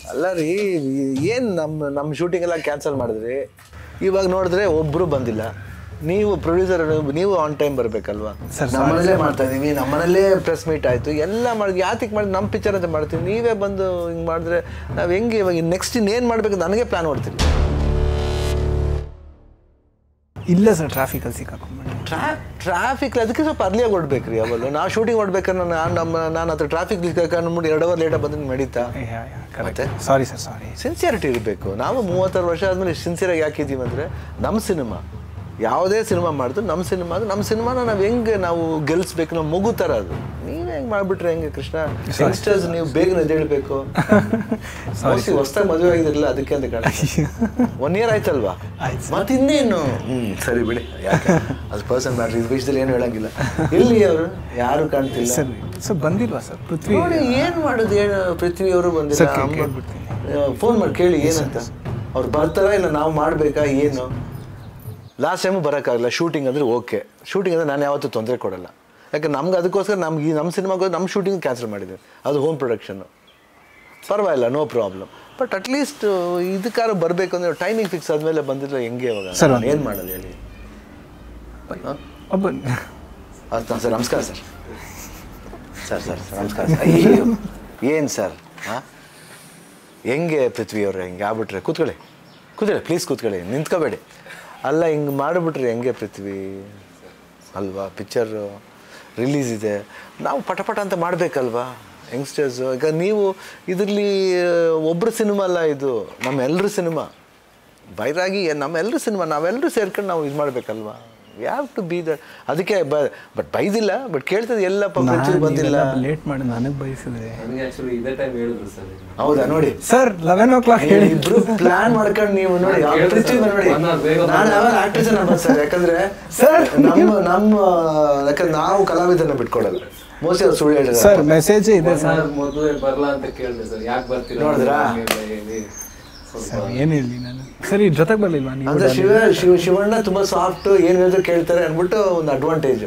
ಅಲ್ಲ ರೀ ಏನು ನಮ್ಮ ನಮ್ಮ ಶೂಟಿಂಗ್ ಎಲ್ಲ ಕ್ಯಾನ್ಸಲ್ ಮಾಡಿದ್ರಿ ಇವಾಗ ನೋಡಿದ್ರೆ ಒಬ್ಬರು ಬಂದಿಲ್ಲ ನೀವು ಪ್ರೊಡ್ಯೂಸರ್ ನೀವು ಆನ್ ಟೈಮ್ ಬರಬೇಕಲ್ವಾ ಸರ್, ನಮ್ಮನೇಲೇ ಮಾಡ್ತಾ ಇದೀವಿ ನಮ್ಮನೇಲೇ ಪ್ರೆಸ್ ಮೀಟ್ ಆಯಿತು ಎಲ್ಲ ಮಾಡಿ ಯಾತಿಗೆ ಮಾಡಿ ನಮ್ಮ ಪಿಕ್ಚರ್ ಅಂತ ಮಾಡ್ತೀವಿ ನೀವೇ ಬಂದು ಹಿಂಗೆ ಮಾಡಿದ್ರೆ ನಾವು ಹೆಂಗೆ ಇವಾಗ ನೆಕ್ಸ್ಟ್ ಇನ್ನೇನು ಮಾಡಬೇಕು ನನಗೆ ಪ್ಲ್ಯಾನ್ ಮಾಡ್ತೀವಿ ಇಲ್ಲ ಸರ್ ಟ್ರಾಫಿಕಲ್ಲಿ ಸಿಕ್ಕಾಕೊಂಡ್ಬಿಟ್ಟು ಟ್ರಾ ಟ್ರಾಫಿಕ್ ಅದಕ್ಕೆ ಸ್ವಲ್ಪ ಅರ್ಲಿಯಾಗಿ ಹೊಡ್ಬೇಕ್ರಿ ಅವಳು ನಾವು ಶೂಟಿಂಗ್ ಹೊಡ್ಬೇಕಾದ್ರೆ ನಾನು ನಮ್ಮ ನಾನು ಹತ್ರ ಟ್ರಾಫಿಕ್ ಅಂದ್ಬಿಟ್ಟು ಎರಡು ಅವರ್ ಲೇಟಾಗಿ ಬಂದ್ರೆ ನಡೀತಾ correct sorry sir sorry sincerity ಇರಬೇಕು ನಾವು ಮೂವತ್ತಾರು ವರ್ಷ ಆದಮೇಲೆ ಸಿನ್ಸಿಯರಾಗಿ ಯಾಕಿದ್ದೀವಿ ಅಂದರೆ ನಮ್ಮ ಸಿನಿಮಾ ಯಾವುದೇ ಸಿನಿಮಾ ಮಾಡಿದ್ರು ನಮ್ಮ ಸಿನಿಮಾ ಅದು ನಮ್ಮ ಸಿನಿಮಾನ ನಾವು ಹೆಂಗೆ ನಾವು ಗೆಲ್ಲಿಸ್ಬೇಕು ನಾವು ಮಗು ಥರ ಅದು ನೀವೇ ಹೆಂಗೆ ಮಾಡಿಬಿಟ್ರೆ ಹೆಂಗೆ ಕೃಷ್ಣ ಯಂಗ್ಸ್ಟರ್ಸ್ ನೀವು ಬೇಗ ಎದ್ದೇಳಬೇಕು ಹೊಸ್ದಾಗಿ ಮದುವೆ ಆಗಿದ್ರಲ್ಲ ಅದಕ್ಕೆ ಅಂತ ಕಾಣ ಒನ್ ಇಯರ್ ಆಯ್ತಲ್ವಾ ಮತ್ತೆ ಇನ್ನೇನು ಹ್ಞೂ ಸರಿ ಬಿಡಿ ಯಾಕೆ ಅದು ಪರ್ಸನ್ ಮಾಡ್ರಿ ಇದು ವಿಷಯದಲ್ಲಿ ಏನು ಹೇಳಂಗಿಲ್ಲ ಎಲ್ಲಿ ಅವರು ಯಾರು ಕಾಣ್ತಿಲ್ಲ ಸರ್ ಸರ್ ಬಂದಿಲ್ವಾ ಸರ್ ಪೃಥ್ವಿ ನೋಡಿ ಏನ್ ಮಾಡೋದು ಏನು ಪೃಥ್ವಿ ಅವರು ಬಂದಿಲ್ಲ ಸರ್, ಕೇ- ಕೇಳ್ಬಿಡ್ತೀನಿ. ಫೋನ್ ಮಾಡಿ ಕೇಳಿ ಏನಂತ ಅವ್ರು ಬರ್ತಾರಾ ಇಲ್ಲ ನಾವು ಮಾಡ್ಬೇಕಾ ಏನು ಲಾಸ್ಟ್ ಟೈಮು ಬರೋಕ್ಕಾಗಲ್ಲ ಶೂಟಿಂಗ್ ಅಂದ್ರೆ ಓಕೆ ಶೂಟಿಂಗ್ ಅಂದ್ರೆ ನಾನು ಯಾವತ್ತೂ ತೊಂದರೆ ಕೊಡಲ್ಲ ಯಾಕೆ ನಮ್ಗೆ ಅದಕ್ಕೋಸ್ಕರ ನಮ್ಗೆ ಈ ನಮ್ಮ ಸಿನಿಮಾಗೋದು ನಮ್ಮ ಶೂಟಿಂಗ್ ಕ್ಯಾನ್ಸಲ್ ಮಾಡಿದ್ವಿ ಅದು ಹೋಮ್ ಪ್ರೊಡಕ್ಷನ್ನು ಪರವಾಗಿಲ್ಲ ನೋ ಪ್ರಾಬ್ಲಮ್ ಬಟ್ ಅಟ್ಲೀಸ್ಟ್ ಇದಕ್ಕಾರ ಬರಬೇಕು ಅಂದ್ರೆ ಟೈಮಿಂಗ್ ಫಿಕ್ಸ್ ಆದಮೇಲೆ ಬಂದಿದ್ರೆ ಹೆಂಗೆ ಇವಾಗ ಸರ್, ನಾನು ಏನು ಮಾಡೋದು ಹೇಳಿ ಹಾಂ ಒಬ್ಬ ಆಯ್ತು ಸರ್ ನಮಸ್ಕಾರ ಸರ್ ಸರ್ ಸರ್ ನಮಸ್ಕಾರ ಸರ್ ಅಯ್ಯೋ ಏನು ಸರ್ ಹಾಂ ಹೆಂಗೆ ಪೃಥ್ವಿ ಅವ್ರೆ ಹಿಂಗೆ ಆಗ್ಬಿಟ್ರೆ ಕೂತ್ಕೊಳ್ಳಿ ಕೂತ್ಕೊಳ್ಳಿ ಪ್ಲೀಸ್ ಕೂತ್ಕೊಳ್ಳಿ ನಿಂತ್ಕೋಬೇಡಿ ಅಲ್ಲ ಹಿಂಗೆ ಮಾಡಿಬಿಟ್ರೆ ಹೆಂಗೆ ಪೃಥ್ವಿ ಅಲ್ವಾ ಪಿಕ್ಚರು ರಿಲೀಸ್ ಇದೆ ನಾವು ಪಟ ಪಟ ಅಂತ ಮಾಡಬೇಕಲ್ವಾ ಯಂಗ್ಸ್ಟರ್ಸು ಈಗ ನೀವು ಇದರಲ್ಲಿ ಒಬ್ಬರು ಸಿನಿಮಾ ಅಲ್ಲ ಇದು ನಮ್ಮೆಲ್ಲರ ಸಿನಿಮಾ ಬೈರಾಗಿ ನಮ್ಮೆಲ್ಲರ ಸಿನಿಮಾ ನಾವೆಲ್ಲರೂ ಸೇರ್ಕೊಂಡು ನಾವು ಇದು ಮಾಡಬೇಕಲ್ವಾ ಯಾವ ಟು ಬಿ ದ ಅದಕ್ಕೆ ಬ ಬಟ್ ಬೈದಿಲ್ಲ ಬಟ್ ಕೇಳ್ತದೆ ಎಲ್ಲ ಪಂಚು ಬಂದಿಲ್ಲ ಲೇಟ್ ಮಾಡಿ ನನಗೆ ಬಯಸಿದ್ರೆ ನನಗೆ ಆಕ್ಚುಲಿ ಇದೇ ಟೈಮ್ ಹೇಳಿದ್ರು ಸರ್ ಹೌದಾ ನೋಡಿ ಸರ್ ಲೆವೆನ್ ಓ ಕ್ಲಾಕ್ ಹೇಳಿ ಇಬ್ರು ಪ್ಲಾನ್ ಮಾಡ್ಕೊಂಡು ನೀವು ನೋಡಿ ಯಾವ ಕೇಳ್ದೆ ಪೃಥ್ವಿ ಸರ್. ನೋಡಿ ಬಂದಾಗ ಬೇಗ ನಾನು ಯಾವಾಗ ಆಕ್ಟ್ರೆಸ್ ಸರ್ ಯಾಕಂದ್ರೆ ಸರ್. ನಮ್ಮ ನಮ್ಮ ಯಾಕಂದ್ರೆ ನಾವು ಕಲಾವಿದರನ್ನ ಬಿಟ್ಕೊಡಲ್ಲ ಮೋಸ್ಟ್ಲಿ ಅವ್ರು ಸುಳ್ಳು ಹೇಳಿದ್ರೆ ಸರ್ ಮೆಸೇಜ್ ಇದೆ ಸರ್ ಮೊದಲೇ ಬರಲ್ಲ ಅಂತ ಕೇಳಿದೆ ಸರ್ ಯಾಕೆ ಬರ್ತೀರಾ ನೋಡಿದ್ರಾ? ಹಂಗೆ ಹೇಳಿ ಸ್ವಲ್ಪ ಸರ್ ಏನು ಹೇಳಿ ನಾನು ಸರಿ ಜೊತೆಗೆ ಬರಲಿಲ್ವಾ ನೀವು ಅಂದ್ರೆ ಶಿವ ಶಿವ ಶಿವಣ್ಣ ತುಂಬಾ ಸಾಫ್ಟ್ ಏನ್ ಹೇಳಿದ್ರು ಕೇಳ್ತಾರೆ ಅನ್ಬಿಟ್ಟು ಒಂದು ಅಡ್ವಾಂಟೇಜ್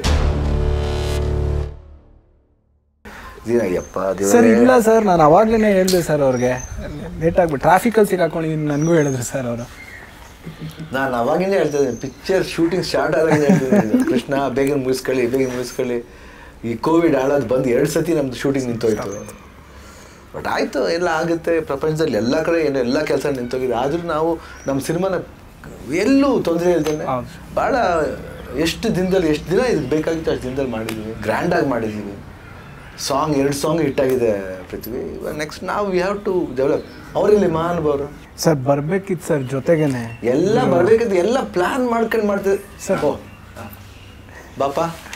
ಅಯ್ಯಪ್ಪ ಸರ್ ದೇವರೇ ಇಲ್ಲ ಸರ್ ನಾನು ಅವಾಗ್ಲೇ ಹೇಳಿದೆ ಸರ್ ಅವ್ರಿಗೆ ಲೇಟ್ ಆಗ್ಬಿಟ್ಟು ಟ್ರಾಫಿಕಲ್ಲಿ ಸಿಕ್ಕಾಕೊಂಡಿದ್ದೀನಿ ನನಗೂ ಹೇಳಿದ್ರು ಸರ್ ಅವರು ನಾನು ಅವಾಗಿಂದ ಹೇಳ್ತಿದ್ದೀನಿ ಪಿಕ್ಚರ್ ಶೂಟಿಂಗ್ ಸ್ಟಾರ್ಟ್ ಆದಾಗಿಂದ ಹೇಳ್ತಿದ್ದೀನಿ ಕೃಷ್ಣ ಬೇಗ ಮುಗಿಸ್ಕೊಳ್ಳಿ ಬೇಗ ಮುಗಿಸ್ಕೊಳ್ಳಿ ಈ ಕೋವಿಡ್ ಆಳೋದು ಬಂದು ಎರಡು ಸತಿ ನಮ್ದು ಶೂಟಿಂಗ್ ನಿಂತೋಯ್ತು ಬಟ್ ಆಯಿತು ಎಲ್ಲ ಆಗುತ್ತೆ ಪ್ರಪಂಚದಲ್ಲಿ ಎಲ್ಲ ಕಡೆ ಏನು ಎಲ್ಲ ಕೆಲಸ ನಿಂತೋಗಿದೆ ಆದರೂ ನಾವು ನಮ್ಮ ಸಿನಿಮಾನ ಎಲ್ಲೂ ತೊಂದರೆ ಇಲ್ದೇನೆ ಹೌದು. ಭಾಳ ಎಷ್ಟು ದಿನದಲ್ಲಿ ಎಷ್ಟು ದಿನ ಇದಕ್ಕೆ ಬೇಕಾಗಿತ್ತು ಅಷ್ಟು ದಿನದಲ್ಲಿ ಮಾಡಿದ್ದೀವಿ ಗ್ರ್ಯಾಂಡಾಗಿ ಮಾಡಿದ್ದೀವಿ ಸಾಂಗ್ ಎರಡು ಸಾಂಗ್ ಹಿಟ್ಟಾಗಿದೆ ಪೃಥ್ವಿ ನೆಕ್ಸ್ಟ್ ನಾವು ವಿ ಹ್ಯಾವ್ ಟು ಡೆವಲಪ್ ಅವರಲ್ಲಿ ಮಹಾನುಭಾವರು ಸರ್ ಬರ್ಬೇಕಿತ್ತು ಸರ್ ಜೊತೆಗೇನೆ ಎಲ್ಲ ಬರ್ಬೇಕಿತ್ತು ಎಲ್ಲ ಪ್ಲಾನ್ ಮಾಡ್ಕೊಂಡು ಮಾಡ್ತಿದ್ದೆ ಸರ್. ಓ ಬಾಪ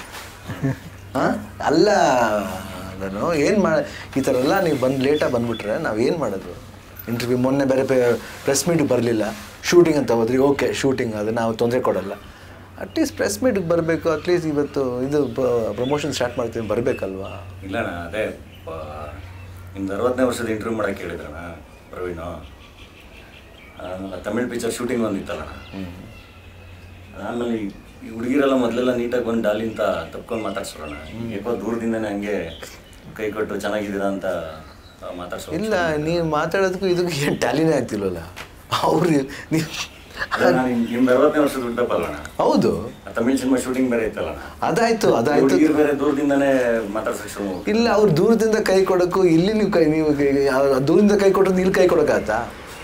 ಹಾಂ ಅಲ್ಲ ನಾನು ಏನು ಮಾಡಿ ಈ ಥರ ಎಲ್ಲ ನೀವು ಬಂದು ಲೇಟಾಗಿ ಬಂದುಬಿಟ್ರೆ ನಾವು ಏನು ಮಾಡೋದು ಇಂಟರ್ವ್ಯೂ ಮೊನ್ನೆ ಬೇರೆ ಪ್ರೆಸ್ ಮೀಟಿಗೆ ಬರಲಿಲ್ಲ ಶೂಟಿಂಗ್ ಅಂತ ಹೋದ್ರಿ ಓಕೆ ಶೂಟಿಂಗ್ ಅದು ನಾವು ತೊಂದರೆ ಕೊಡಲ್ಲ ಅಟ್ಲೀಸ್ಟ್ ಪ್ರೆಸ್ ಮೀಟಿಗೆ ಬರಬೇಕು ಅಟ್ಲೀಸ್ಟ್ ಇವತ್ತು ಇದು ಪ್ರಮೋಷನ್ ಸ್ಟಾರ್ಟ್ ಮಾಡ್ತೀವಿ ಬರಬೇಕಲ್ವಾ ಇಲ್ಲಣ್ಣ ಅದೇ ಪ- ನಿಮ್ದು ಅರವತ್ತನೇ ವರ್ಷದ ಇಂಟರ್ವ್ಯೂ ಮಾಡಕ್ಕೆ ಹೇಳಿದ್ರಣ್ಣ ಪ್ರವೀಣು ಆ, ತಮಿಳ್ ಪಿಕ್ಚರ್ ಶೂಟಿಂಗ್ ಒಂದಿತ್ತಲ್ಲಣ್ಣ ಆಮೇಲೆ ಈ- ಈ ಹುಡುಗಿರೆಲ್ಲ ಮೊದಲೆಲ್ಲ ನೀಟಾಗಿ ಬಂದು ಡಾಲಿಂತ ತಪ್ಕೊಂಡು ಮಾತಾಡ್ಸೋಣ ಯಾಕೋ ದೂರದಿಂದನೇ ಹಂಗೆ ಕೈ ಕೊಟ್ಟು ಚೆನ್ನಾಗಿದ್ದೀರಾ ಅಂತ ಮಾತಾಡ್ಸೋ ಇಲ್ಲ ನೀವು ಮಾತಾಡೋದಕ್ಕೂ ಇದಕ್ಕೂ ಏನು ಟ್ಯಾಲಿನೇ ಆಗ್ತಿಲ್ವಲ್ಲ ಅವ್ರು ನೀವು ನಿಮ್ದು ಅರವತ್ತನೇ ವರ್ಷದ ಹುಟ್ಟಪ್ಪಲ್ಲಣ್ಣ ಹೌದು ಆ ತಮಿಳ್ ಸಿನಿಮಾ ಶೂಟಿಂಗ್ ಬೇರೆ ಇತ್ತಲ್ಲಣ್ಣ ಅದಾಯ್ತು ಅದಾಯ್ತು ಹುಡುಗಿರು ಬೇರೆ ದೂರದಿಂದನೇ ಮಾತಾಡ್ಸಕ್ಕೆ ಶುರು ಮಾಡ್ಬಿಟ್ರು. ಇಲ್ಲ ಅವ್ರು ದೂರದಿಂದ ಕೈ ಕೊಡೋಕ್ಕೂ ಇಲ್ಲಿ ನೀವು ಕೈ ನೀವು ಕೈ- ಯಾವ- ದೂರದಿಂದ ಕೈ ಕೊಟ್ಟದ್ದು ಇಲ್ಲಿ ಕೈ ಕೊಡೋಕ್ಕಾಗತ್ತಾ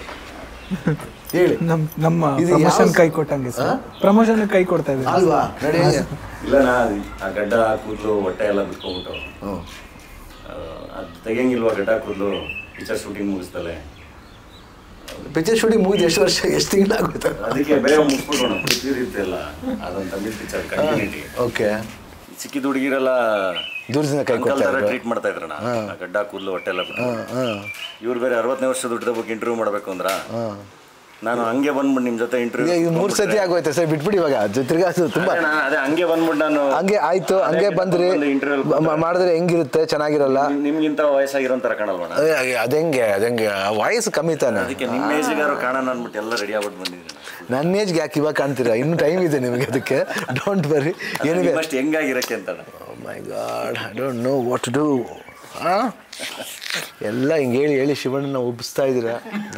ಹೇಳಿ ನಮ್ಮ ನಮ್ಮ ಇದು ಯಾವ- ಪ್ರಮೋಷನ್ ಕೈ ಕೊಟ್ಟಂಗೆ ಸರ್ ಹಾ? ಪ್ರಮೋಷನ್ ಕೈ ಕೊಡ್ತಾ ಇದ್ದೀವಿ ಅಲ್ವಾ ನಡಿ ಇಲ್ಲಣ್ಣ ಆ ಗಡ್ಡ ಕೂದಲು ಹೊಟ್ಟೆ ಎಲ್ಲ ಬಿಟ್ಕೊಂಡ್ಬಿಟ್ಟು ಹ್ಞೂ ಅದು ತೆಗಿಯಂಗಿಲ್ವಾ ಗಡ್ಡ ಕೂದಲು ಪಿಕ್ಚರ್ ಶೂಟಿಂಗ್ ಮುಗಿಸ್ತಲೆ ಪಿಕ್ಚರ್ ಶೂಟಿಂಗ್ ಮುಗಿದು ಎಷ್ಟು ವರ್ಷ ಎಷ್ಟು ತಿಂಗಳಾಗೋಯ್ತು ಅದಕ್ಕೆ ಬೇಗ ಮುಗಿಸ್ಬಿಡೋಣ ಪೃಥ್ವಿರಿದ್ದೆಲ್ಲ ಅದೊಂದು ತಮಿಳ್ ಪಿಕ್ಚರ್ ಕಂಟಿನ್ಯೂಟಿ ಓಕೆ ಚಿಕ್ಕಿದ ಹುಡುಗಿರೆಲ್ಲ ದೂರದಿಂದ ಕೈ ಕೊಡ್ತಾ ಇದ್ರು. ಟ್ರೀಟ್ ಮಾಡ್ತಾ ಇದ್ರಣ್ಣ ಆ ಗಡ್ಡ ಕೂದಲು ಹೊಟ್ಟೆ ಎಲ್ಲ ಬಿಟ್ಟು ಹಾಂ ಹಾಂ ಇವ್ರು ಬೇರೆ ಅರವತ್ತನೇ ವರ್ಷದ ಹುಟ್ಟಿದ ಬಗ್ಗೆ ಇಂಟರ್ವ್ಯೂ ಮಾಡಬೇಕು ಅಂದ್ರ ನಾನು ಹಂಗೆ ಬಂದ್ಬಿಟ್ಟು ನಿಮ್ಮ ಜೊತೆ ಈಗ ಇಂಟರ್ವ್ಯೂ ಇದು ಮೂರು ಸತಿ ಆಗೋಯ್ತು ಸರ್ ಬಿಟ್ಬಿಡಿ ಇವಾಗ ಅದು ತಿರ್ಗಾ ಅದು ತುಂಬಾ ಅದೇ ಹಂಗೆ ಬಂದ್ಬಿಟ್ಟು ನಾನು ಹಂಗೆ ಆಯ್ತು ಹಂಗೆ ಬಂದ್ರಿ ಇಂಟರ್ವ್ಯೂ ಮ- ಮಾಡಿದ್ರೆ ಹೆಂಗಿರುತ್ತೆ ಚೆನ್ನಾಗಿರಲ್ಲ ನಿಮ್ಗಿಂತ ವಯಸ್ಸಾಗಿರೋ ಥರ ಕಾಣಲ್ವಣ್ಣ ಅದೇ ಅದೆಂಗೆ ಅದಂಗೆ ವಯಸ್ಸು ಕಮ್ಮಿ ತಾನೆ ಅದಕ್ಕೆ ನಿಮ್ಮ ಏಜ್ಗಾರು ಕಾಣೋಣ ಅಂದ್ಬಿಟ್ಟು ಎಲ್ಲ ರೆಡಿ ಆಗ್ಬಿಟ್ಟು ಬಂದಿದ್ದೀನಿ ನನ್ನ ಏಜ್ಗೆ ಯಾಕೆ ಇವಾಗ ಕಾಣ್ತೀರಾ ಇನ್ನೂ ಟೈಮ್ ಇದೆ ನಿಮಗೆ ಅದಕ್ಕೆ ಡೋಂಟ್ ಬರಿ ಏನಿದೆ ನಿಮ್ಮಷ್ಟು ಹೆಂಗಾಗಿರಕ್ಕೆ ಅಂತ my god I don't know what to do ಹಾಂ ಎಲ್ಲ ಹಿಂಗೆ ಹೇಳಿ ಹೇಳಿ ಶಿವಣ್ಣನ ಉಬ್ಬಿಸ್ತಾ ಇದ್ದೀರಾ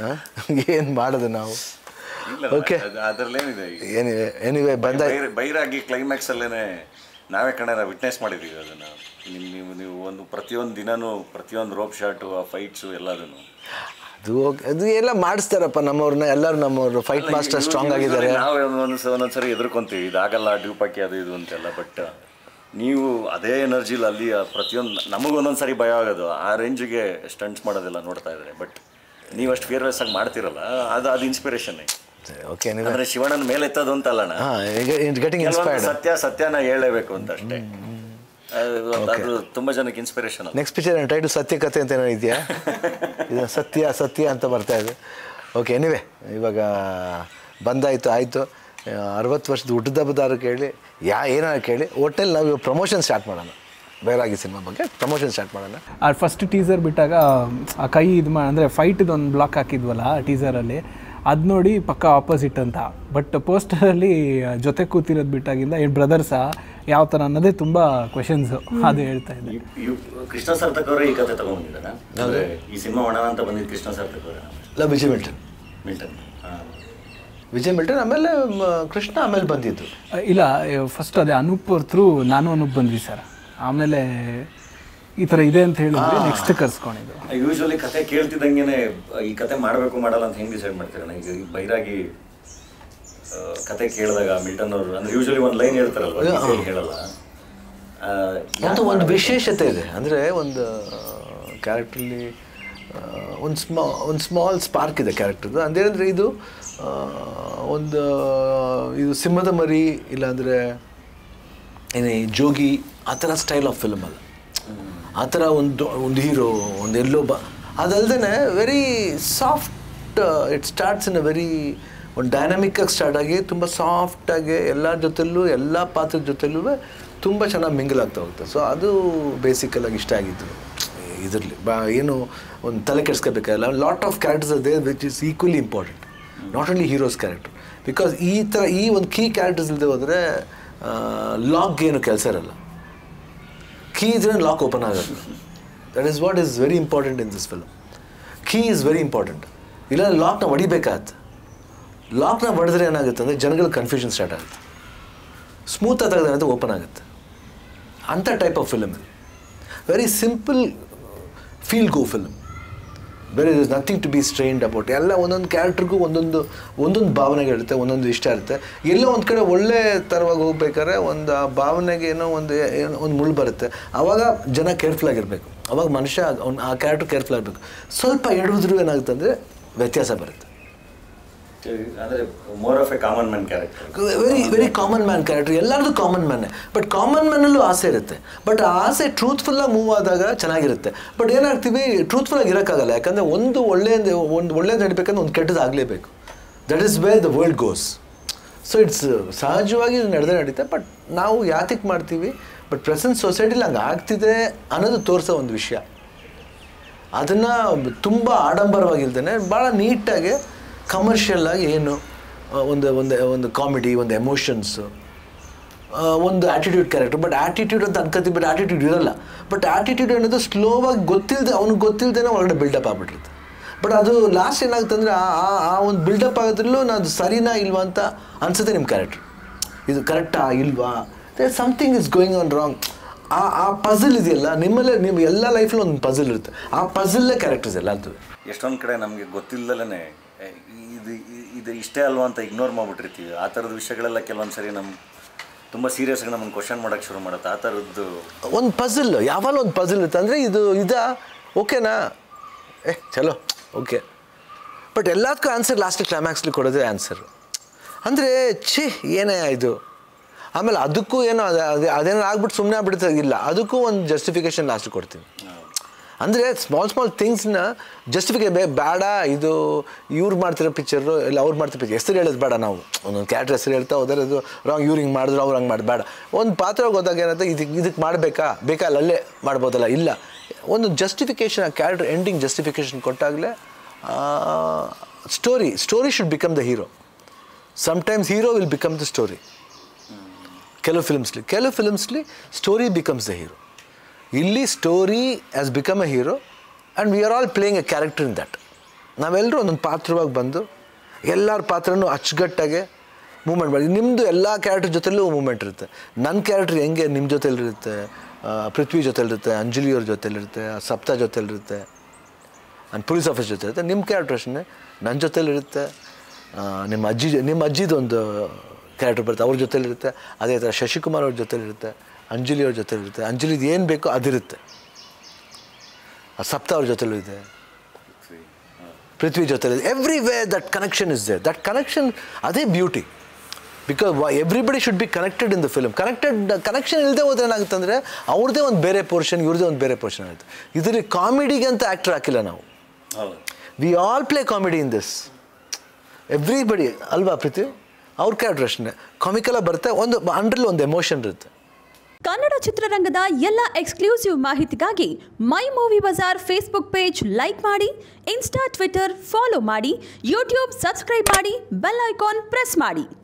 ಏನು ಮಾಡೋದು ನಾವು Okay. ಅದರಲ್ಲೇನಿದೆ ಏನಿವೆ ಏನಿವೆ ಬಂದ ಬೈರ ಬೈರಾಗಿ ಕ್ಲೈಮ್ಯಾಕ್ಸ್ ಅಲ್ಲೇನೆ ನಾವೇ ಕಣ ವಿಟ್ನೆಸ್ ಮಾಡಿದ್ದೀವಿ ಅದನ್ನು ನೀವು ನೀವು ನೀವು ಒಂದು ಪ್ರತಿಯೊಂದು ದಿನನೂ ಪ್ರತಿಯೊಂದು ರೋಪ್ ಶಾಟು ಆ ಫೈಟ್ಸು ಎಲ್ಲದನ್ನು ಅದು ಹೋಗ್- ಅದು ಎಲ್ಲ ಮಾಡಿಸ್ತಾರಪ್ಪ ನಮ್ಮವ್ರನ್ನ ಎಲ್ಲರೂ ನಮ್ಮವರು ಫೈಟ್ ಮಾಸ್ಟರ್ ಸ್ಟ್ರಾಂಗ್ ಆಗಿದ್ದಾರೆ ನಾವು ಒಂದೊಂದು ಒಂದೊಂದ್ಸರಿ ಎದುರ್ಕೊಂತೀವಿ ಇದಾಗಲ್ಲ ಡ್ಯೂಪಾಕಿ ಅದು ಇದು ಅಂತೆಲ್ಲ ಬಟ್ ನೀವು ಅದೇ ಎನರ್ಜಿಲಿ ಅಲ್ಲಿ ಆ ಪ್ರತಿಯೊಂದು ನಮಗೂ ಒಂದೊಂದು ಸರಿ ಭಯ ಆಗೋದು ಆ ರೇಂಜಿಗೆ ಸ್ಟಂಟ್ಸ್ ಮಾಡೋದೆಲ್ಲ ನೋಡ್ತಾ ಇದ್ದಾರೆ ಬಟ್ ನೀವು ಅಷ್ಟು ಫಿಯರ್ಲೆಸ್ ಆಗಿ ಮಾಡ್ತಿರಲ್ಲ ಅದು ಅದು ಇನ್ಸ್ಪಿರೇಷನ್ ಓಕೆ ನೀವು ಅಂದ್ರೆ ಶಿವಣ್ಣನ ಮೇಲೆ ಎತ್ತೋದು ಅಂತ ಅಲ್ಲಣ್ಣ ಹಾಂ ಗೆಟಿಂಗ್ ಕೆಲವೊಂದು ಇನ್ಸ್ಪೈರ್ಡ್ ಸತ್ಯ ಸತ್ಯನ ಹೇಳಲೇಬೇಕು ಅಂತ ಅಷ್ಟೇ ಅದು ಅದು ತುಂಬ ಜನಕ್ಕೆ ಇನ್ಸ್ಪಿರೇಷನ್ ಅಲ್ಲ ನೆಕ್ಸ್ಟ್ ಪಿಕ್ಚರ್ ಟೈಟಲ್ ಸತ್ಯ ಕಥೆ ಅಂತ ಏನೋ ಇದೆಯಾ ಇದು ಸತ್ಯ ಸತ್ಯ ಅಂತ ಬರ್ತಾ ಇದೆ ಓಕೆ ಎನಿವೆ ಇವಾಗ ಬಂದಾಯಿತು ಆಯಿತು ಅರವತ್ತು ವರ್ಷದ ಹುಟ್ಟದ ಹಬ್ಬದಾರು ಕೇಳಿ ಯಾ ಏನಾರು ಕೇಳಿ ಒಟ್ಟಲ್ಲಿ ನಾವು ಪ್ರಮೋಷನ್ ಸ್ಟಾರ್ಟ್ ಮಾಡೋಣ ಬೇರಾಗಿ ಸಿನಿಮಾ ಬಗ್ಗೆ ಪ್ರಮೋಷನ್ ಸ್ಟಾರ್ಟ್ ಮಾಡೋಣ ಆ ಫಸ್ಟ್ ಟೀಸರ್ ಬಿಟ್ಟಾಗ ಆ ಕೈ ಇದು ಮಾ ಅಂದರೆ ಫೈಟ್ದು ಒಂದು ಬ್ಲಾಕ್ ಹಾಕಿದ್ವಲ್ಲ ಟೀಸರಲ್ಲಿ ಅದು ನೋಡಿ ಪಕ್ಕ ಆಪೋಸಿಟ್ ಅಂತ ಬಟ್ ಪೋಸ್ಟರಲ್ಲಿ ಜೊತೆ ಕೂತಿರೋದು ಬಿಟ್ಟಾಗಿಂದ ಏನು ಬ್ರದರ್ಸಾ ಯಾವ ಥರ ಅನ್ನೋದೇ ತುಂಬ ಕ್ವೆಶನ್ಸು ಅದು ಹೇಳ್ತಾ ಇದ್ದೆ ಇವ್- ಇವ್- ಕೃಷ್ಣ ಸಾರ್ಥಕ್ ಅವರೇ ಈ ಕತೆ ತಗೊಂಡಿದ್ದಾರ ಅಂದ್ರೆ ಈ ಸಿನಿಮಾ ಮಾಡೋಣ ಅಂತ ಬಂದಿದ್ದು ಕೃಷ್ಣ ಸಾರ್ಥಕ್ ಅವರೇ ಇಲ್ಲ ವಿಜಯ್ ಮಿಲ್ಟನ್ ಮಿಲ್ಟನ್ ಹಾಂ ವಿಜಯ್ ಮಿಲ್ಟನ್ ಆಮೇಲೆ ಮ, ಕೃಷ್ಣ ಆಮೇಲೆ ಬಂದಿದ್ದು ಅ, ಇಲ್ಲ ಫಸ್ಟ್ ಅದೇ ಅನೂಪ್ ಥ್ರೂ ನಾನು ಅನೂಪ್ ಬಂದ್ವಿ ಸರ್ ಆಮೇಲೆ ಈ ಥರ ಇದೆ ಅಂತ ಹೇಳಿದ್ವಿ ನೆಕ್ಸ್ಟ್ ಕರ್ಸ್ಕೊಂಡಿದ್ದು ಯೂಶ್ವಲಿ ಕತೆ ಕೇಳ್ತಿದ್ದಂಗೆನೆ ಈ ಕತೆ ಮಾಡಬೇಕು ಮಾಡಲ್ಲ ಅಂತ ಹೆಂಗ್ ಡಿಸೈಡ್ ಮಾಡ್ತೀರಣ್ಣ ಈಗ ಈ ಬೈರಾಗಿ ಆ, ಕತೆ ಕೇಳಿದಾಗ ಮಿಲ್ಟನ್ ಅವರು ಅಂದ್ರೆ ಯೂಶ್ವಲಿ ಒಂದು ಲೈನ್ ಹೇಳ್ತಾರಲ್ವ detail ಹೇಳಲ್ಲ ಆ, ಅಂತ ಒಂದು ವಿಶೇಷತೆ ಇದೆ ಅಂದರೆ ಒಂದು ಕ್ಯಾರೆಕ್ಟ್ರಲ್ಲಿ ಒಂದು ಸ್ಮಾ ಒಂದು ಸ್ಮಾಲ್ ಸ್ಪಾರ್ಕ್ ಇದೆ ಕ್ಯಾರೆಕ್ಟರ್ದು ಅಂದೇನಂದರೆ ಇದು ಆ, ಒಂದು ಇದು ಸಿಂಹದ ಮರಿ ಇಲ್ಲಾಂದರೆ ಏನು ಈ ಜೋಗಿ ಆ ಥರ ಸ್ಟೈಲ್ ಆಫ್ ಫಿಲ್ಮ್ ಅಲ್ಲ ಆ ಥರ ಒಂದು ಒಂದು ಹೀರೋ ಒಂದು ಎಲ್ಲೋ ಬ ಅದಲ್ದೇ very soft it starts in a very ಒಂದು ಡೈನಾಮಿಕ್ಕಾಗಿ ಸ್ಟಾರ್ಟ್ ಆಗಿ ತುಂಬ ಸಾಫ್ಟಾಗಿ ಎಲ್ಲ ಜೊತೆಲೂ ಎಲ್ಲ ಪಾತ್ರದ ಜೊತೆಲೂ ತುಂಬ ಚೆನ್ನಾಗಿ ಮಿಂಗಲ್ ಆಗ್ತಾ ಹೋಗುತ್ತೆ ಸೊ ಅದು ಬೇಸಿಕಲಾಗಿ ಇಷ್ಟ ಆಗಿದ್ದು ಇದರಲ್ಲಿ ಬಾ ಏನು ಒಂದು ತಲೆ ಕೆಡಿಸ್ಕೋಬೇಕಲ್ಲ ಲಾಟ್ ಆಫ್ ಕ್ಯಾರೆಕ್ಟರ್ಸ್ ಅದೇ which is equally important not only heroes character because ಈ ಥರ ಈ ಒಂದು ಕೀ ಕ್ಯಾರೆಕ್ಟರ್ಸ್ ಇಲ್ಲದೆ ಹೋದರೆ ಲಾಕ್ ಏನು ಕೆಲಸ ಇರಲ್ಲ ಕೀ ಇದ್ರೆ ಲಾಕ್ ಓಪನ್ ಆಗೋದು that is what is very important in this film key is very important ಇಲ್ಲ ಲಾಕ್ನ ಹೊಡಿಬೇಕಾಗತ್ತೆ ಲಾಕ್ನ ಹೊಡೆದ್ರೆ ಏನಾಗುತ್ತೆ ಅಂದರೆ ಜನಗಳ ಕನ್ಫ್ಯೂಷನ್ ಸ್ಟಾರ್ಟ್ ಆಗುತ್ತೆ ಸ್ಮೂತ್ ಆದಾಗ ಓಪನ್ ಆಗುತ್ತೆ ಅಂಥ ಟೈಪ್ ಆಫ್ ಫಿಲಮ್ ಇದು very simple feel go film ಬೇರೆ is nothing to be strained about ಎಲ್ಲ ಒಂದೊಂದು ಕ್ಯಾರೆಕ್ಟ್ರಿಗೂ ಒಂದೊಂದು ಒಂದೊಂದು ಭಾವನೆಗಳಿರುತ್ತೆ ಒಂದೊಂದು ಇಷ್ಟ ಇರುತ್ತೆ ಎಲ್ಲೋ ಒಂದು ಕಡೆ ಒಳ್ಳೆ ಥರವಾಗಿ ಹೋಗ್ಬೇಕಾದ್ರೆ ಒಂದು ಆ ಭಾವನೆಗೆ ಏನೋ ಒಂದು ಏನೋ ಒಂದು ಮುಳ್ಳು ಬರುತ್ತೆ ಆವಾಗ ಜನ ಕೇರ್ಫುಲ್ ಆಗಿರಬೇಕು ಅವಾಗ ಮನುಷ್ಯ ಅವ್ನು ಆ ಕ್ಯಾರೆಕ್ಟರ್ ಕೇರ್ಫುಲ್ ಆಗಬೇಕು ಸ್ವಲ್ಪ ಎಡವಿದ್ರು ಏನಾಗುತ್ತೆ ಅಂದರೆ ವ್ಯತ್ಯಾಸ ಬರುತ್ತೆ ಅಂದ್ರೆ more of a common man character very very common man character ಎಲ್ಲರದು ಕಾಮನ್ ಮ್ಯಾನೆ ಬಟ್ ಕಾಮನ್ ಮ್ಯಾನಲ್ಲೂ ಆಸೆ ಇರುತ್ತೆ ಬಟ್ ಆ ಆಸೆ ಟ್ರೂತ್ಫುಲ್ಲಾಗಿ ಮೂವ್ ಆದಾಗ ಚೆನ್ನಾಗಿರುತ್ತೆ ಬಟ್ ಏನಾಗ್ತೀವಿ ಟ್ರೂತ್ಫುಲ್ಲಾಗಿ ಇರೋಕ್ಕಾಗಲ್ಲ ಯಾಕಂದರೆ ಒಂದು ಒಳ್ಳೆಯದು ಒಂದು ಒಳ್ಳೇದು ನಡಿಬೇಕಂದ್ರೆ ಒಂದು ಕೆಟ್ಟದ್ದು ಆಗಲೇಬೇಕು that is where the world goes so it's ಸಹಜವಾಗಿ ಇದು ನಡೆದೇ ನಡೀತೆ ಬಟ್ ನಾವು ಯಾತಕ್ಕೆ ಮಾಡ್ತೀವಿ ಬಟ್ ಪ್ರೆಸೆಂಟ್ ಸೊಸೈಟಿಲಿ ಹಂಗೆ ಆಗ್ತಿದೆ ಅನ್ನೋದು ತೋರಿಸೋ ಒಂದು ವಿಷಯ ಅದನ್ನು ತುಂಬ ಆಡಂಬರವಾಗಿಲ್ದೇ ಭಾಳ ನೀಟಾಗಿ ಕಮರ್ಷಿಯಲ್ ಆಗಿ ಏನು ಆ, ಒಂದು ಒಂದು ಒಂದು ಕಾಮಿಡಿ ಒಂದು ಎಮೋಷನ್ಸು ಒಂದು ಆ್ಯಟಿಟ್ಯೂಡ್ ಕ್ಯಾರೆಕ್ಟರ್ ಬಟ್ ಆ್ಯಟಿಟ್ಯೂಡ್ ಅಂತ ಅನ್ಕೋತೀವಿ ಬಟ್ ಆ್ಯಟಿಟ್ಯೂಡ್ ಇರಲ್ಲ ಬಟ್ ಆ್ಯಟಿಟ್ಯೂಡ್ ಅನ್ನೋದು ಸ್ಲೋವಾಗಿ ಗೊತ್ತಿಲ್ಲದೆ ಅವ್ನಿಗೆ ಗೊತ್ತಿಲ್ಲದೇನೆ ಒಳಗಡೆ ಬಿಲ್ಡಪ್ ಆಗ್ಬಿಟ್ಟಿರುತ್ತೆ ಬಟ್ ಅದು ಲಾಸ್ಟ್ ಏನಾಗುತ್ತೆ ಅಂದರೆ ಆ ಆ- ಆ ಒಂದು ಬಿಲ್ಡಪ್ ಆಗೋದ್ರಲ್ಲೂ ನಾನು ಸರಿನಾ ಇಲ್ವಾ ಅಂತ ಅನ್ಸುತ್ತೆ ನಿಮ್ಮ ಕ್ಯಾರೆಕ್ಟರ್ ಇದು ಕರೆಕ್ಟಾ ಇಲ್ವಾ something is going on wrong ಆ ಆ ಪಝಲ್ ಇದೆಯಲ್ಲ ನಿಮ್ಮಲ್ಲೇ ನಿಮ್ಮ ಎಲ್ಲ ಲೈಫಲ್ಲಿ ಒಂದು ಪಝಲ್ ಇರುತ್ತೆ ಆ ಪಝಲ್ಲೇ ಕ್ಯಾರೆಕ್ಟರ್ಸ್ ಎಲ್ಲ ಅದು ಎಷ್ಟೊಂದು ಕಡೆ ನಮಗೆ ಗೊತ್ತಿಲ್ಲದಲೇ ಇದು ಇ- ಇದು ಇಷ್ಟೇ ಅಲ್ವಾ ಅಂತ ಇಗ್ನೋರ್ ಮಾಡಿಬಿಟ್ಟಿರ್ತೀವಿ ಆ ಥರದ ವಿಷಯಗಳೆಲ್ಲ ಕೆಲವೊಂದು ಸರಿ ನಮ್ಮ ತುಂಬ ಸೀರಿಯಸ್ ಆಗಿ ನಮ್ಮನ್ನು ಕ್ವಶನ್ ಮಾಡೋಕ್ಕೆ ಶುರು ಮಾಡುತ್ತೆ ಆ ಥರದ್ದು ಒಂದು ಪಝಲ್ ಯಾವಾಗ ಒಂದು ಪಝಲ್ ಇರುತ್ತೆ ಅಂದರೆ ಇದು ಇದಾ ಓಕೆನಾ ಏ ಚಲೋ ಓಕೆ ಬಟ್ ಎಲ್ಲದಕ್ಕೂ ಆನ್ಸರ್ ಲಾಸ್ಟ್ ಕ್ಲೈಮ್ಯಾಕ್ಸ್ಲಿ ಕೊಡೋದೇ ಆನ್ಸರ್ ಅಂದರೆ ಛೀ ಏನೇ ಇದು ಆಮೇಲೆ ಅದಕ್ಕೂ ಏನೋ ಅದೇ ಅದೇ ಅದೇನೋ ಆಗ್ಬಿಟ್ಟು ಸುಮ್ಮನೆ ಆಗ್ಬಿಡುತ್ತೆ ಇಲ್ಲ ಅದಕ್ಕೂ ಒಂದು ಜಸ್ಟಿಫಿಕೇಶನ್ ಲಾಸ್ಟ್ ಕೊಡ್ತೀನಿ ಅಂದರೆ ಸ್ಮಾಲ್ ಸ್ಮಾಲ್ ಥಿಂಗ್ಸ್ನ ಜಸ್ಟಿಫಿಕೇ ಬೇ ಬೇಡ ಇದು ಇವ್ರು ಮಾಡ್ತಿರೋ ಪಿಕ್ಚರು ಇಲ್ಲ ಅವ್ರು ಮಾಡ್ತಿರೋ ಪಿಕ್ಚರ್ ಹೆಸರು ಹೇಳೋದು ಬೇಡ ನಾವು ಒಂದೊಂದು ಕ್ಯಾರೆಕ್ಟರ್ ಹೆಸರು ಹೇಳ್ತಾ ಹೋದರೆ ಅದು ರಾಂಗ್ ಇವ್ರು ಹಿಂಗೆ ಮಾಡಿದ್ರು ಅವ್ರು ಹಂಗೆ ಮಾಡಿ ಬೇಡ ಒಂದು ಪಾತ್ರ ಹೋದಾಗ ಏನಾಗುತ್ತೆ ಇದಕ್ಕೆ ಇದಕ್ಕೆ ಮಾಡಬೇಕಾ ಬೇಕಾ ಅಲ್ಲ ಅಲ್ಲೇ ಮಾಡ್ಬೋದಲ್ಲ ಇಲ್ಲ ಒಂದು ಜಸ್ಟಿಫಿಕೇಷನ್ ಆ ಕ್ಯಾರೆಕ್ಟರ್ ಎಂಡಿಂಗ್ ಜಸ್ಟಿಫಿಕೇಷನ್ ಕೊಟ್ಟಾಗಲೇ story story should become the hero sometimes hero will become the story ಕೆಲವು ಫಿಲ್ಮ್ಸ್ಲಿ ಕೆಲವು ಫಿಲ್ಮ್ಸ್ಲಿ ಸ್ಟೋರಿ ಬಿಕಮ್ಸ್ ದ ಹೀರೋ ಇಲ್ಲಿ story as become a hero and we are all playing a character in that ನಾವೆಲ್ಲರೂ ಒಂದೊಂದು ಪಾತ್ರವಾಗಿ ಬಂದು ಎಲ್ಲರ ಪಾತ್ರನೂ ಅಚ್ಚುಕಟ್ಟಾಗೆ ಮೂಮೆಂಟ್ ಮಾಡಿ ನಿಮ್ಮದು ಎಲ್ಲ ಕ್ಯಾರೆಕ್ಟರ್ ಜೊತೆಲೂ ಮೂಮೆಂಟ್ ಇರುತ್ತೆ ನನ್ನ ಕ್ಯಾರೆಕ್ಟರ್ ಹೆಂಗೆ ನಿಮ್ಮ ಜೊತೆಲಿರುತ್ತೆ ಆ, ಪೃಥ್ವಿ ಜೊತೆಲಿರುತ್ತೆ ಅಂಜಲಿಯವ್ರ ಜೊತೆಲಿರುತ್ತೆ ಸಪ್ತಾ ಜೊತೆಲಿರುತ್ತೆ ಆ್ಯಂಡ್ ಪೊಲೀಸ್ ಆಫೀಸ್ ಜೊತೆ ಇರುತ್ತೆ ನಿಮ್ಮ ಕ್ಯಾರೆಕ್ಟರ್ ಅಷ್ಟೇ ನನ್ನ ಜೊತೆಲಿರುತ್ತೆ ಆ, ನಿಮ್ಮ ಅಜ್ಜಿ ನಿಮ್ಮ ಅಜ್ಜಿದೊಂದು ಕ್ಯಾರೆಕ್ಟರ್ ಬರುತ್ತೆ ಅವ್ರ ಜೊತೆಲಿರುತ್ತೆ ಅದೇ ಥರ ಶಶಿಕುಮಾರ್ ಅವ್ರ ಜೊತೆಲಿರುತ್ತೆ ಅಂಜಲಿ ಅವ್ರ ಜೊತೆಲಿರುತ್ತೆ ಅಂಜಲಿದು ಏನು ಬೇಕೋ ಅದಿರುತ್ತೆ ಆ ಸಪ್ತ ಅವ್ರ ಜೊತೆಲೂ ಇದೆ ಪೃಥ್ವಿ ಜೊತೆ every way that connection is there that connection ಅದೇ beauty because everybody should be connected in the film connected connection ಇಲ್ಲದೆ ಹೋದ್ರೆ ಏನಾಗುತ್ತೆ ಅಂದರೆ ಅವ್ರದ್ದೇ ಒಂದು ಬೇರೆ ಪೋರ್ಷನ್ ಇವ್ರದ್ದೇ ಒಂದು ಬೇರೆ ಪೋರ್ಷನ್ ಆಗುತ್ತೆ ಇದರಲ್ಲಿ ಕಾಮಿಡಿಗೆ ಅಂತ ಆ್ಯಕ್ಟರ್ ಹಾಕಿಲ್ಲ ನಾವು ಹೌದು we all play comedy in this everybody ಅಲ್ವಾ ಪೃಥ್ವಿ ಅವ್ರ ಕ್ಯಾರೆಕ್ಟರ್ ಅಷ್ಟೇ ಕಾಮಿಕಲ್ಲ ಬರುತ್ತೆ ಒಂದು ಅಂಡ್ರಲ್ಲಿ ಒಂದು ಎಮೋಷನ್ ಇರುತ್ತೆ ಕನ್ನಡ ಚಿತ್ರರಂಗದ ಎಲ್ಲ ಎಕ್ಸ್ಕ್ಲೂಸಿವ್ ಮಾಹಿತಿಗಾಗಿ my movie bazaar Facebook page like ಮಾಡಿ ಇನ್ಸ್ಟಾ ಟ್ವಿಟರ್ ಫಾಲೋ ಮಾಡಿ ಯೂಟ್ಯೂಬ್ ಸಬ್ಸ್ಕ್ರೈಬ್ ಮಾಡಿ ಬೆಲ್ ಐಕಾನ್ ಪ್ರೆಸ್ ಮಾಡಿ